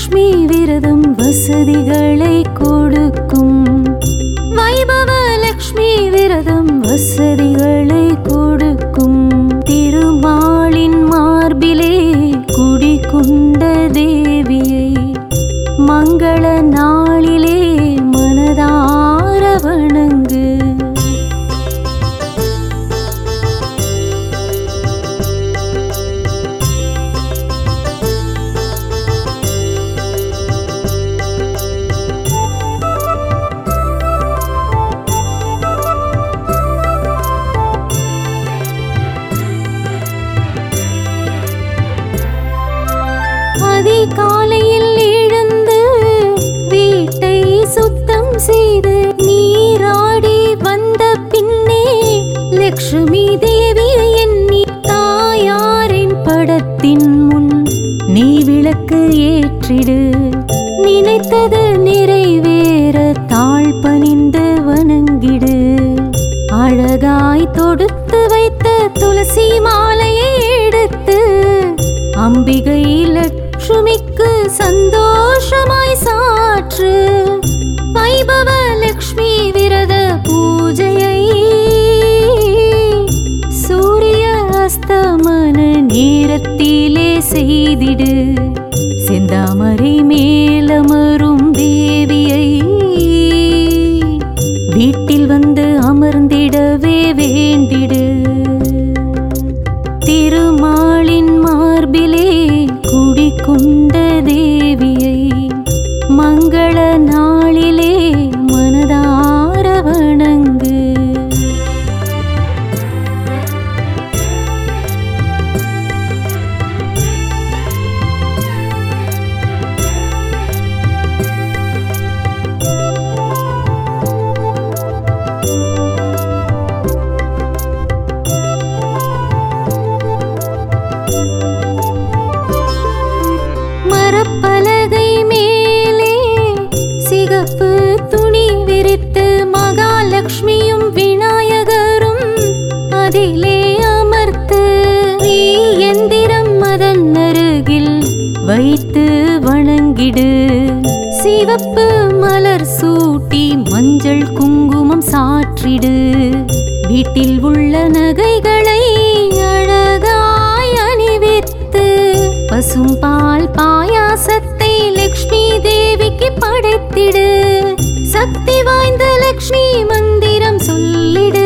லக்ஷ்மி விரதம் வசதிகளை கொடுக்கும் வைபவ லக்ஷ்மி விரதம் வசதிகளை கொடுக்கும் திருமாலின் மார்பிலே குடிகொண்ட தேவியை மங்கள நாளிலே மனதார வணங்கு அதிகாலையில் எழுந்து வீட்டை சுத்தம் செய்து நீராடி வந்த பின்னே லக்ஷ்மி தேவியை எண்ணி தாயாரின் படத்தின் முன் நீ விளக்கு ஏற்றிடு நினைத்தது நிறைவேற தாழ் பணிந்து வணங்கிடு அழகாய் தொடுத்து வைத்த துளசி மாலையை எடுத்து அம்பிகை லட்சுமிக்கு சந்தோஷமாய் சாற்று வைபவ லக்ஷ்மி விரத பூஜையை சூரிய அஸ்தமன நேரத்திலே செய்திடு செந்தாமரை மேலமரும் தேவியை வீட்டில் வந்து அமர்ந்திடவே வேண்டிடு திருமாலின் மார்பிலே குடிகொண்ட தேவியை மங்கள நாளிலே மனதார வணங்கு மரப்பலகை மேலே சிகப்பு துணி விரித்து மகாலட்சுமியும் விநாயகரும் அதிலே அமர்த்து நீ எந்திரம் அதன் அருகில் வைத்து வணங்கிடு சிவப்பு மலர் சூட்டி மஞ்சள் குங்குமம் சாற்றிடு வீட்டில் உள்ள நகைகளை அழகாய் அணிவித்து பசும்பால் பாயாசத்தை லக்ஷ்மி தேவிக்கு படைத்திடு சக்தி வாய்ந்த லக்ஷ்மி மந்திரம் சொல்லிடு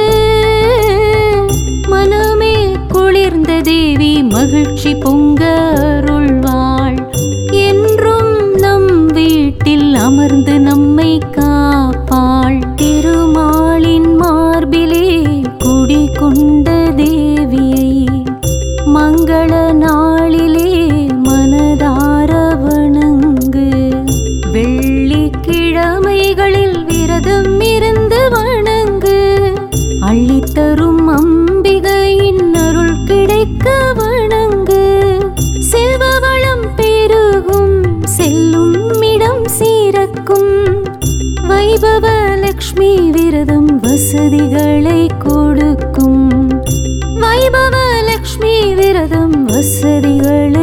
மனமே குளிர்ந்த தேவி மகிழ்ச்சி பொங்க அருள்வாள் என்றும் நம் வீட்டில் அமர்ந்து நம்மை காப்பாள் திருமாலின் மார்பிலே குடிகொண்ட தேவியை மங்கள நாளிலே மனதார வணங்கு வெள்ளிக்கிழமைகளில் விரதம் இருந்து வணங்கு அள்ளித்தரும் அம்பிகையின் அருள் கிடைக்க வணங்கு செல்வ வளம் பெருகும் செல்லும் இடம் சீரக்கும் வைபவ லக்ஷ்மி விரதம் வசதிகளை கொடுக்கும் வைபவ லக்ஷ்மி விரதம் வசதிகளை